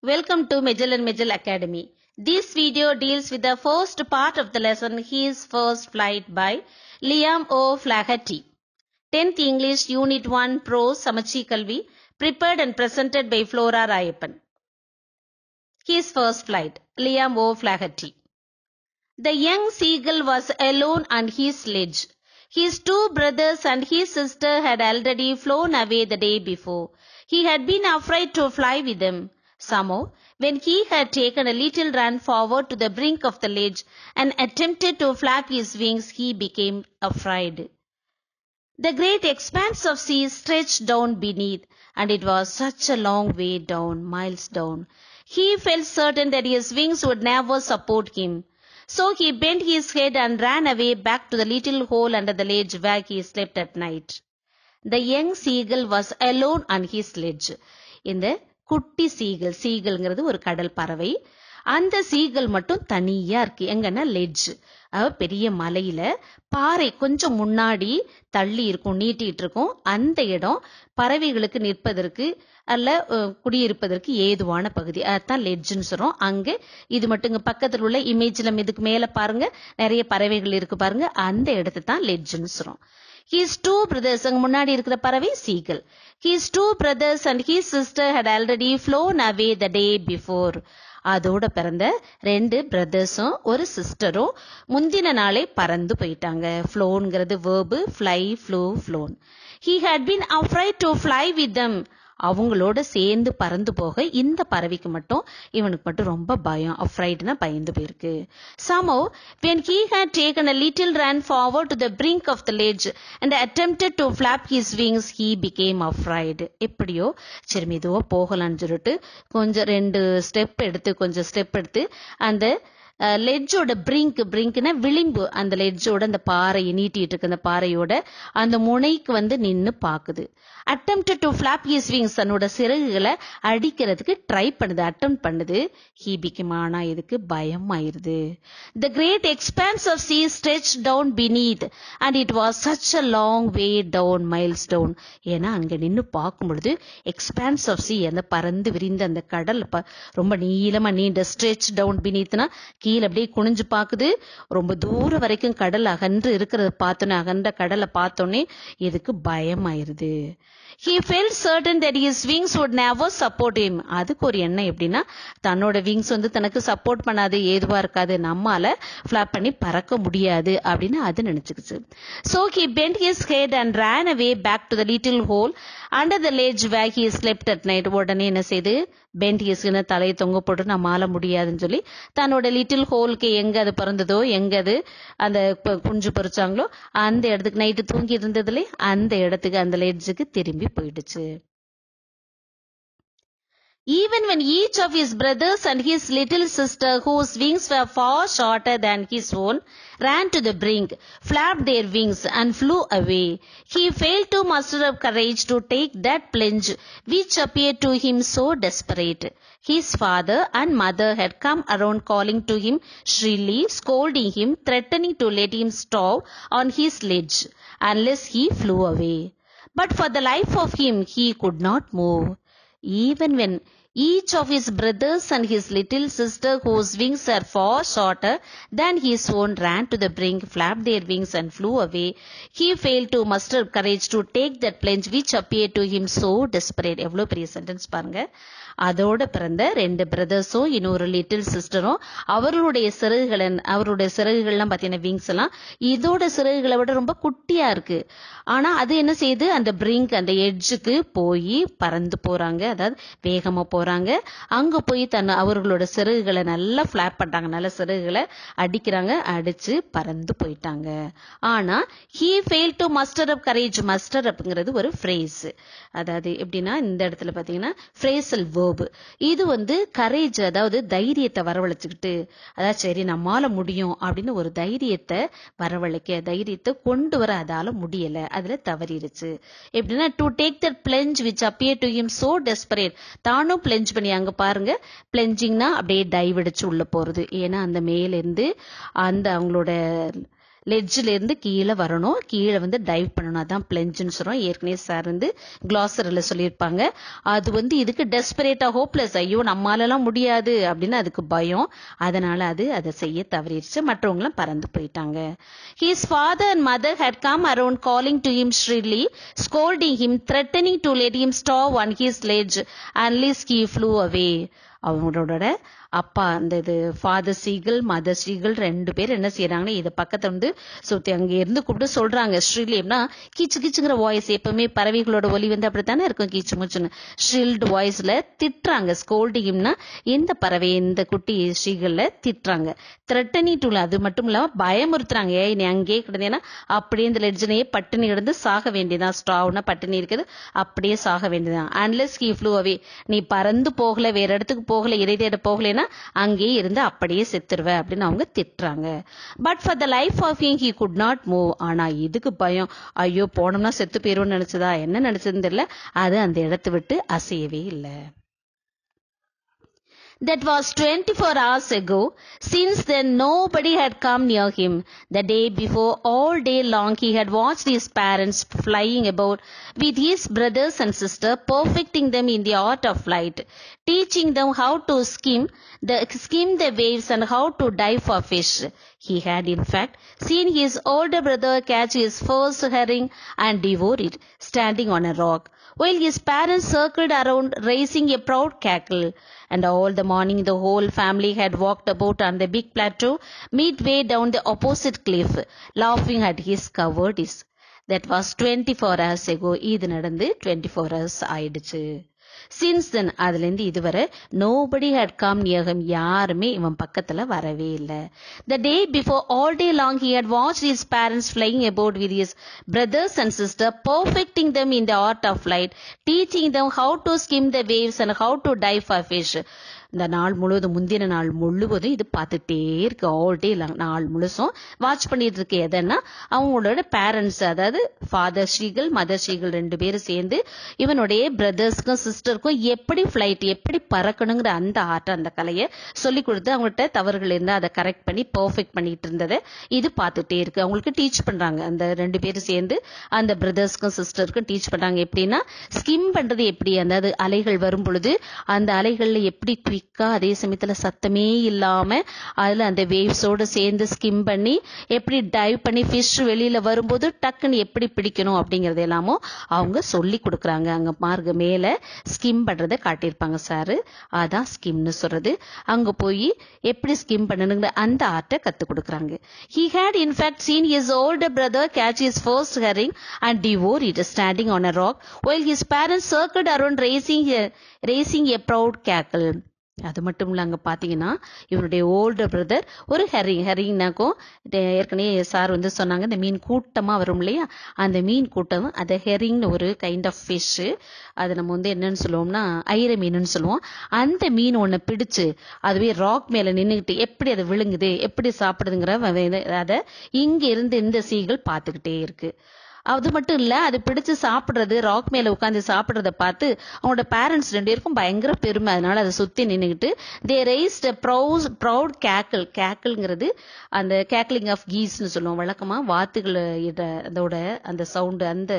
Welcome to Magellan Magel Academy. This video deals with the first part of the lesson His First Flight by Liam O. Flaherty. 10th English Unit 1 Prose Samachi Kalvi prepared and presented by Flora Rayappan. His First Flight Liam O. Flaherty. The young seagull was alone on his sledge. His two brothers and his sister had already flown away the day before. He had been afraid to fly with them. Somehow, when he had taken a little run forward to the brink of the ledge and attempted to flap his wings, he became afraid. The great expanse of sea stretched down beneath, and it was such a long way down, miles down. He felt certain that his wings would never support him. So he bent his head and ran away back to the little hole under the ledge where he slept at night. The young seagull was alone on his sledge. இந்த குட்டி seagull சீகல்ங்கிறது ஒரு கடல் பறவை அந்த seagull மட்டும் தனியா இருக்கு எங்கன்னா லெட்ஜ் அதாவது பெரிய மலையில பாறை கொஞ்சம் முன்னாடி தள்ளி இருக்கும் நீட்டிட்டு இருக்கும் அந்த இடம் பறவைகளுக்கு நிற்பதற்கு அல்ல அஹ், குடியிருப்பதற்கு ஏதுவான பகுதி அதான் லெட்ஜ்னு சொல்றோம் அங்க இது மட்டும் இங்க பக்கத்துல உள்ள இமேஜ்ல இதுக்கு மேல பாருங்க நிறைய பறவைகள் இருக்கு பாருங்க அந்த இடத்தை தான் லெட்ஜ்னு சொல்றோம் ஹீஸ் டூ பிரதர்ஸ் அங்க முன்னாடி இருக்கிற பறவை seagull his two brothers and his sister had already flown away the day before அதோட பிறந்த ரெண்டு பிரதர்ஸும் ஒரு சிஸ்டரும் முந்தின நாளே பறந்து போயிட்டாங்க ஃப்ளோன்ங்கிறது verb fly flew flown he had been afraid to fly with them அவங்களோட சேர்ந்து பறந்து போக இந்த பறவைக்கு மட்டும் இவனுக்கு மட்டும் ரொம்ப பயம் அஃப்ரைட்னா பயந்து போயிருக்கு somehow when he had taken a little run forward to the brink of the ledge and attempted to flap his wings he became afraid எப்படியோ சரி மெதுவா போகலாம்னு சொல்லிட்டு கொஞ்சம் ரெண்டு ஸ்டெப் எடுத்து கொஞ்சம் ஸ்டெப் எடுத்து அந்த லெட்ஜோட பிரிங்க் பிரிங்க்னா விளிம்பு அந்த லெட்ஜோட அந்த பாறையை நீட்டிட்டு இருக்க அந்த பாறையோட அந்த முனைக்கு வந்து நின்னு பாக்குது attempted to flap his wings தன்னோட சிறகுகளை அடிக்கிறதுக்கு ட்ரை பண்ணுது அட்டம் பண்ணுது he became ஆனா இதுக்கு பயம் ஆயிருது the great expanse of sea stretched down beneath and it was such a long way down miles down ஏன்னா அங்க நின்னு பார்க்கும் பொழுது எக்ஸ்பான்ஸ் ஆஃப் sea அந்த பறந்து விரிந்த அந்த கடல் ப- ரொம்ப நீளமா நீண்ட ஸ்ட்ரெச் டவுன் beneathனா கீழே அப்படியே குனிஞ்சு பாக்குது ரொம்ப தூரம் வரைக்கும் கடல் அகன்று இருக்கிறத பார்த்தோன்னே அகன்ற கடலை பார்த்தோன்னே இதுக்கு பயம் ஆயிருது he felt certain that his wings would never support him அதுக்கு ஒரு எண்ணம் எப்படின்னா தன்னோட விங்ஸ் வந்து தனக்கு சப்போர்ட் பண்ணாது ஏதுவா இருக்காது நம்மால ஃபிளாப் பண்ணி பறக்க முடியாது அப்படின்னு அது நினைச்சுக்கிச்சு so he bent his head and ran away back to the little hole under the ledge where he slept at night உடனே என்ன செய்து பெண்ட் ஹிஸ்னு தலையை தொங்க போட்டு நம்மால முடியாதுன்னு சொல்லி தன்னோட லிட்டில் ஹோலுக்கு எங்க அது பிறந்ததோ எங்க அது அந்த ப- குஞ்சு பொறிச்சாங்களோ அந்த இடத்துக்கு நைட்டு தூங்கி இருந்ததுல அந்த இடத்துக்கு அந்த லெட்ஜுக்கு திரும்பி போயிடுச்சு Even when each of his brothers and his little sister, whose wings were far shorter than his own, ran to the brink, flapped their wings, and flew away, he failed to muster up courage to take that plunge which appeared to him so desperate. His father and mother had come around calling to him shrilly, scolding him, threatening to let him stop on his ledge unless he flew away. But for the life of him, he could not move. Even when each of his brothers and his little sister, whose wings are far shorter than his own, ran to the brink, flapped their wings, and flew away, he failed to muster courage to take that plunge which appeared to him so desperate. எவ்வளவு பெரிய sentence பாருங்க அதோட பிறந்த ரெண்டு பிரதர்ஸும் இன்னொரு little சிஸ்டரும் அவர்களுடைய சிறகுகளை அவருடைய சிறகுகள்லாம் பார்த்தீங்கன்னா விங்ஸ் எல்லாம் இதோட சிறகுகளை விட ரொம்ப குட்டியா இருக்கு ஆனா அது என்ன செய்யுது அந்த பிரிங்க் அந்த எட்ஜுக்கு போய் பறந்து போறாங்க அதாவது வேகமா போறாங்க அங்க போய் தன் அவர்களோட சிறகுகளை நல்லா ஃபிளாப் பண்றாங்க நல்ல சிறகுகளை அடிக்கிறாங்க அடிச்சு பறந்து போயிட்டாங்க ஆனா he fail to muster up courage muster அப்ங்கிறது ஒரு ஃப்ரேஸ் அதாவது எப்படின்னா இந்த இடத்துல பாத்தீங்கன்னா ஃப்ரேசல் வேர்பு இது வந்து கரேஜ் அதாவது தைரியத்தை வரவழைச்சுக்கிட்டு அதாவது சரி நம்மால முடியும் அப்படின்னு ஒரு தைரியத்தை வரவழைக்க தைரியத்தை கொண்டு வர அதால முடியல அதுல தவறிடுச்சு எப்படின்னா to take that plunge which appeared to him so desperate தானும் பிளெஞ்ச் பண்ணி அங்க பாருங்க பிளெஞ்சிங்னா அப்படியே டைவ் அடிச்சு உள்ள போறது ஏன்னா அந்த மேல இருந்து அந்த அவங்களோட லெட்ஜில இருந்து கீழே வரணும் கீழே வந்து டைவ் பண்ணணும் அதான் பிளெஞ்சுன்னு சொல்றோம் ஏற்கனவே சார் வந்து கிளாசரில் சொல்லியிருப்பாங்க அது வந்து இதுக்கு டெஸ்பரேட்டா ஹோப்லெஸ் ஐயோ நம்மளாலாம் முடியாது அப்படின்னு அதுக்கு பயம் அதனால அது அதை செய்ய தவறிடுச்சு மற்றவங்களும் பறந்து போயிட்டாங்க his father and mother had come around calling to him shrilly scolding him threatening to let him starve on his ledge unless he flew away அவங்களோட அப்பா அந்த இது ஃபாதர் சீகள் மதர் சீகள் ரெண்டு பேர் என்ன செய்யறாங்கன்னா இது பக்கத்துல வந்து சுத்தி அங்க இருந்து கூப்பிட்டு சொல்றாங்க ஸ்ரீலியம்னா கீச்சு கீச்சுங்கிற வாய்ஸ் எப்பவுமே பறவைகளோட ஒலி வந்து அப்படித்தானே இருக்கும் கீச்சு முச்சுன்னு ஷில்டு வாய்ஸ்ல திட்டுறாங்க ஸ்கோல்டிங்னா இந்த பறவை இந்த குட்டி ஸ்ரீகள்ல திட்டுறாங்க த்ரெட்டனி டூல அது மட்டும் இல்லாம பயமுறுத்துறாங்க ஏய் நீ அங்கேயே கிடந்தேன்னா அப்படியே இந்த லெட்ஜனையே பட்டினி கிடந்து சாக வேண்டியதான் ஸ்டாவ்னா பட்டினி இருக்குது அப்படியே சாக வேண்டியதான் அன்லெஸ் ஹீ ஃப்ளூ அவே நீ பறந்து போகல வேற இடத்துக்கு போகல இறை தேட போகலைன்னா அங்கேயே இருந்து அப்படியே செத்துருவ அப்படின்னு அவங்க திட்டுறாங்க but for the life of him he could not move ஆனா இதுக்கு பயம் ஐயோ போனோம்னா செத்து போயிருவோம்னு நினைச்சதா என்ன நினைச்சதுன்னு தெரியல அது அந்த இடத்தை விட்டு அசையவே இல்லை That was 24 hours ago. Since then, nobody had come near him. The day before, all day long, he had watched his parents flying about with his brothers and sisters, perfecting them in the art of flight, teaching them how to skim the, skim the waves and how to dive for fish. He had, in fact, seen his older brother catch his first herring and devour it, standing on a rock while his parents circled around raising a proud cackle. And all the morning the whole family had walked about on the big plateau midway down the opposite cliff, laughing at his cowardice. That was 24 hours ago. இது நடந்து 24 hours ஆயிடுச்சு since தென் அதுல இருந்து இதுவரை nobody hut come நியகம் யாருமே இவன் பக்கத்துல வரவே இல்லை the day before all day long he had watch his parents flying about with his brothers and sister perfecting them in the art of flight teaching them how to skim the waves and how to dive for fish இந்த நாள் முழுவதும் முந்தின நாள் முழுவதும் இது பார்த்துட்டே இருக்கு all day நாள் முழுசும் வாட்ச் பண்ணிட்டு இருக்கு எதன்னா அவங்களோட பேரண்ட்ஸ் அதாவது ஃபாதர் ஸ்ரீகள் மதர் ஸ்ரீகள் ரெண்டு பேரும் சேர்ந்து இவனுடைய பிரதர்ஸ்க்கும் சிஸ்டருக்கும் எப்படி ஃபிளைட் எப்படி பறக்கணுங்கிற அந்த ஆர்ட் அந்த கலையை சொல்லி கொடுத்து அவங்கள்ட்ட தவறுகள் இருந்தால் அதை கரெக்ட் பண்ணி பர்ஃபெக்ட் பண்ணிட்டு இருந்ததை இது பார்த்துட்டே இருக்கு அவங்களுக்கு டீச் பண்றாங்க அந்த ரெண்டு பேரும் சேர்ந்து அந்த பிரதர்ஸ்க்கும் சிஸ்டருக்கும் டீச் பண்றாங்க எப்படின்னா ஸ்கிம் பண்றது எப்படி அதாவது அலைகள் வரும் பொழுது அந்த அலைகள்ல எப்படி குயிக்கா அதே சமயத்துல சத்தமே இல்லாம அதுல அந்த வேவ்ஸோட சேர்ந்து ஸ்கிம் பண்ணி எப்படி டைவ் பண்ணி ஃபிஷ் வெளியில வரும்போது டக்குன்னு எப்படி பிடிக்கணும் அப்படிங்கறது எல்லாமும் அவங்க சொல்லி கொடுக்குறாங்க அங்க மார்க மேல ஸ்கிம் பண்றதை காட்டியிருப்பாங்க சார் அதான் ஸ்கிம்னு சொல்றது அங்க போய் எப்படி ஸ்கிம் பண்ணணுங்கிற அந்த ஆர்ட்டை கத்து கொடுக்குறாங்க he had in fact seen his older brother catch his first herring and devour it standing on a rock while his parents circle around raising raising a proud cackle அது மட்டும் இல்ல அங்க பாத்தீங்கன்னா இவருடைய ஓல்டர் பிரதர் ஒரு ஹெரிங் ஹெரிங்னாக்கும் ஏற்கனவே sir வந்து சொன்னாங்க இந்த மீன் கூட்டமா வரும் இல்லையா அந்த மீன் கூட்டம் அதை ஹெரிங்னு ஒரு கைண்ட் ஆஃப் ஃபிஷ் அது நம்ம வந்து என்னன்னு சொல்லுவோம்னா ஐர மீனுன்னு சொல்லுவோம் அந்த மீன் ஒண்ணு பிடிச்சு அதுவே ராக் மேல நின்னுகிட்டு எப்படி அது விழுங்குது எப்படி சாப்பிடுதுங்கிற அதை இங்க இருந்து இந்த சீகள் பார்த்துக்கிட்டே இருக்கு அது மட்டும் இல்ல அது பிடிச்சு சாப்பிடுறது ராக் மேல உட்காந்து சாப்பிடுறத பார்த்து அவங்களோட பேரண்ட்ஸ் ரெண்டு பேருக்கும் பயங்கர பெருமை அதனால அதை சுத்தி நின்னுகிட்டு they raised brows proud cackle கேக்கிள்ங்கிறது அந்த கேக்லிங் ஆஃப் கீஸ்னு சொல்லுவோம் வழக்கமா வாத்துகள் அதோட அந்த சவுண்டு அந்த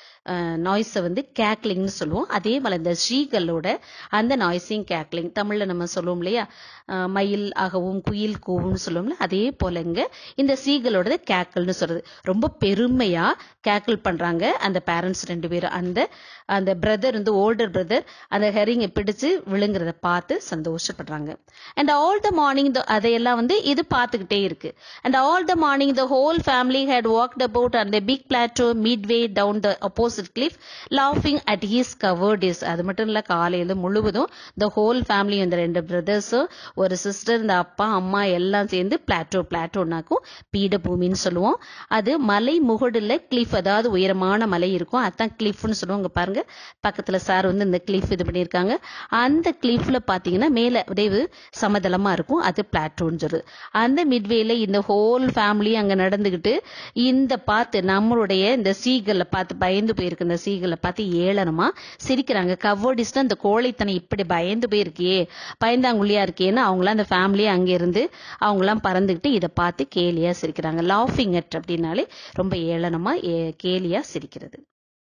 நாய்ஸை வந்து கேக்லிங்னு சொல்லுவோம் அதே மாதிரி இந்த ஸ்ரீகளோட அந்த நாய்ஸையும் கேக்லிங் தமிழ்ல நம்ம சொல்லுவோம் இல்லையா மயில் ஆகவும் குயில் கூவும்னு சொல்லுவோம்ல அதே போல இங்க இந்த சீகளோட கேக்கிள்னு சொல்றது ரொம்ப பெருமையா கேக்கிள் பண்றாங்க அந்த பேரண்ட்ஸ் ரெண்டு பேரும் அந்த அந்த பிரதர் வந்து ஓல்டர் பிரதர் அந்த ஹெரிங்கை பிடிச்சு விழுங்குறத பார்த்து சந்தோஷப்படுறாங்க அண்ட் ஆல் த மார்னிங் அதையெல்லாம் வந்து இது பார்த்துக்கிட்டே இருக்கு and all the morning the whole family had walked about அந்த big plateau midway down the opposite cliff லாஃபிங் அட் ஹீஸ் கவர்டிஸ் அது மட்டும் இல்ல காலையில முழுவதும் த ஹோல் ஃபேமிலி இந்த ரெண்டு பிரதர்ஸும் ஒரு சிஸ்டர் இந்த அப்பா அம்மா எல்லாம் சேர்ந்து பிளாட்டோ பிளாட்டோனாக்கும் பீடபூமின்னு சொல்லுவோம் அது மலை முகடுல கிளிஃப் அதாவது உயரமான மலை இருக்கும் அதான் கிளிஃப்னு சொல்லுவாங்க பாருங்க பக்கத்துல சார் வந்து இந்த கிளிஃப் இது பண்ணியிருக்காங்க அந்த கிளிஃப்ல பாத்தீங்கன்னா மேல அப்படியே சமதளமா இருக்கும் அது பிளாட்டோன்னு சொல்லுது அந்த மிட்வேல இந்த ஹோல் ஃபேமிலி அங்க நடந்துகிட்டு இந்த பார்த்து நம்மளுடைய இந்த சீகல்ல பார்த்து பயந்து போயிருக்கு இந்த சீகளை பார்த்து ஏளனமா சிரிக்கிறாங்க கவோடிஸ்னா இந்த கோழைத்தனை இப்படி பயந்து போயிருக்கியே பயந்தாங்குழியா இருக்கேன்னு அவங்களாம் அந்த ஃபேமிலியே அங்க இருந்து அவங்களாம் பறந்துக்கிட்டு இதை பார்த்து கேலியா சிரிக்கிறாங்க லாஃபிங் அட் அப்படின்னாலே ரொம்ப ஏளனமா ஏ- கேலியா சிரிக்கிறது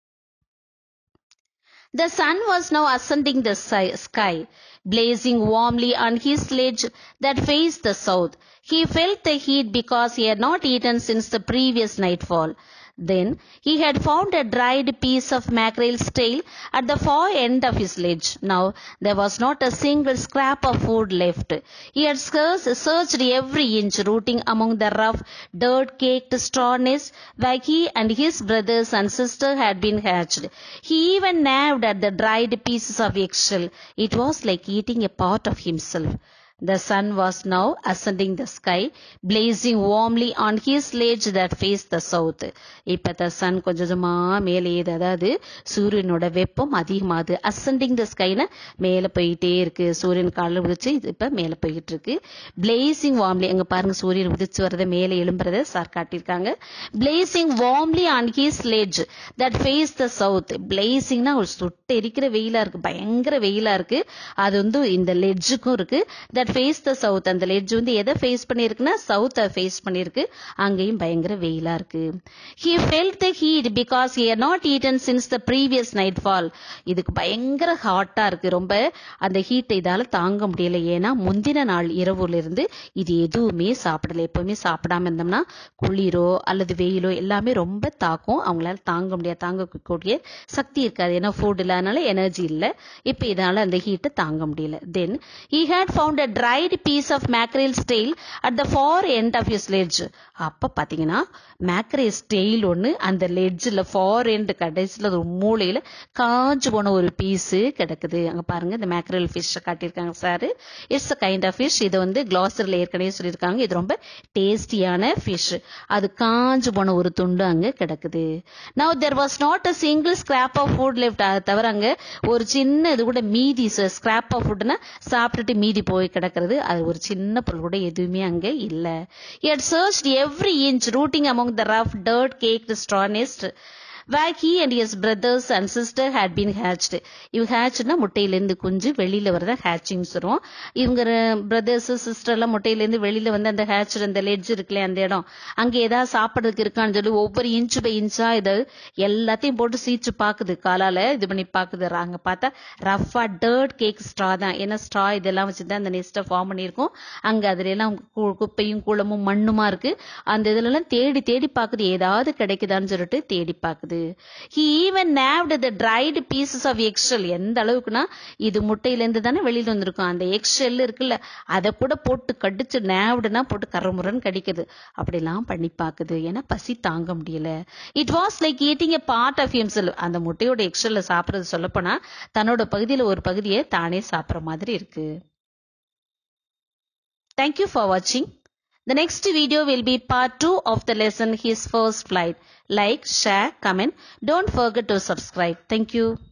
The sun was now ascending the si- sky, blazing warmly on his sledge that faced the south. He felt the heat because he had not eaten since the previous nightfall. Then he had found a dried piece of mackerel's tail at the far end of his sledge. Now there was not a single scrap of food left. He had scarce searched every inch, rooting among the rough, dirt-caked straw nests where he and his brothers and sister had been hatched. He even gnawed at the dried pieces of eggshell. It was like eating a part of himself. The sun was now ascending the sky, blazing warmly on his sledge that faced the south. இப்ப the sun கொஞ்சம் கொஞ்சமா மேலே ஏறுது அதாவது சூரியனோட வெப்பம் அதிகமாகுது ascending the skyனா மேல போயிட்டே இருக்கு சூரியன் காலைல உதிச்சு இது இப்ப மேல போயிட்டு இருக்கு blazing warmly அங்க பாருங்க சூரியன் உதிச்சு வரத மேல எழும்புறத சார் காட்டியிருக்காங்க blazing warmly on his sledge that faced the south blazingனா ஒரு சுட்டு எரிக்கிற வெயிலா இருக்கு பயங்கர வெயிலா இருக்கு அது வந்து இந்த லெட்ஜுக்கும் இருக்கு தட் ஃபேஸ் த சவுத் அந்த லெட்ஜ் வந்து எதை ஃபேஸ் பண்ணியிருக்குன்னா சவுத்தை ஃபேஸ் பண்ணியிருக்கு அங்கேயும் பயங்கர வெயிலா இருக்கு he felt the heat because he had not eaten since the previous nightfall இதுக்கு பயங்கர ஹாட்டா இருக்கு ரொம்ப அந்த ஹீட்டை இதால தாங்க முடியல ஏன்னா முந்தின நாள் இரவுல இருந்து இது எதுவுமே சாப்பிடல எப்பவுமே சாப்பிடாம இருந்தோம்னா குளிரோ அல்லது வெயிலோ எல்லாமே ரொம்ப தாக்கும் அவங்களால தாங்க முடியாது தாங்கக்கூடிய சக்தி இருக்காது ஏன்னா ஃபுட் இல்லாதனால எனர்ஜி இல்லை இப்போ இதனால அந்த ஹீட்டை தாங்க முடியல தென் he had found a dried piece of mackerel's tail at the far end of his ledge அப்ப பாத்தீங்கன்னா மேக்ரேஸ் டெய்ல் ஒண்ணு அந்த லெட்ஜில் ஃபார் எண்ட் கடைசியில் ஒரு மூலையில காஞ்சு போன ஒரு பீஸ் கிடக்குது அங்க பாருங்க இந்த மேக்ரல் ஃபிஷ் காட்டியிருக்காங்க sir it's a kind of fish இது வந்து கிளாசரில் ஏற்கனவே சொல்லியிருக்காங்க இது ரொம்ப டேஸ்டியான ஃபிஷ் அது காஞ்சு போன ஒரு துண்டு அங்க கிடக்குது now there was not a single scrap of food left அதை தவிர அங்க ஒரு சின்ன இது கூட மீதி ஸ்கிராப் ஆஃப் ஃபுட்னா சாப்பிட்டுட்டு மீதி போய் கிடக்கிறது அது ஒரு சின்ன பொருள் கூட எதுவுமே அங்க இல்ல he had searched every inch rooting among the rough dirt caked straw nest where he and his brothers and sister had been hatched இவங்க ஹேட்ச்னா முட்டையிலேருந்து குஞ்சு வெளியில வரத ஹேச்சிங் சொல்லுவோம் இவங்க பிரதர்ஸ் சிஸ்டர் எல்லாம் முட்டையிலேருந்து வெளியில வந்து அந்த ஹேட்ச் அந்த லெட்ஜ் இருக்குல்ல அந்த இடம் அங்க ஏதாவது சாப்பிட்றதுக்கு இருக்கான்னு சொல்லி ஒவ்வொரு இன்ச்சு பை இன்ச்சா இது எல்லாத்தையும் போட்டு சீச்சு பாக்குது காலால இது பண்ணி பாக்குது அங்க பார்த்தா ரஃபா டர்ட் கேக் ஸ்ட்ரா தான் ஏன்னா ஸ்ட்ரா இதெல்லாம் வச்சுதான் அந்த நெஸ்ட்டை ஃபார்ம் பண்ணியிருக்கோம் அங்க அதுல எல்லாம் கு- குப்பையும் கூளமும் மண்ணுமா இருக்கு அந்த இதுல எல்லாம் தேடி தேடி பாக்குது ஏதாவது கிடைக்குதான்னு சொல்லிட்டு தேடி பாக்குது he even nabbed the dried pieces of eggshell எந்த அளவுக்குன்னா இது முட்டையில இருந்து தானே வெளியில வந்திருக்கும் அந்த எக்ஷெல் இருக்குல்ல அதை கூட போட்டு கடிச்சு நேவ்டுனா போட்டு கரமுரன்னு கடிக்குது அப்படிலாம் பண்ணி பாக்குது ஏன்னா பசி தாங்க முடியல it was like eating a part of himself அந்த முட்டையோட எக்ஷெல்ல சாப்பிடுறது சொல்லப்போனா தன்னோட பகுதியில ஒரு பகுதியை தானே சாப்பிடுற மாதிரி இருக்கு Thank you for watching. The next video will be part 2 of the lesson His First Flight. Like, share, comment. Don't forget to subscribe. Thank you.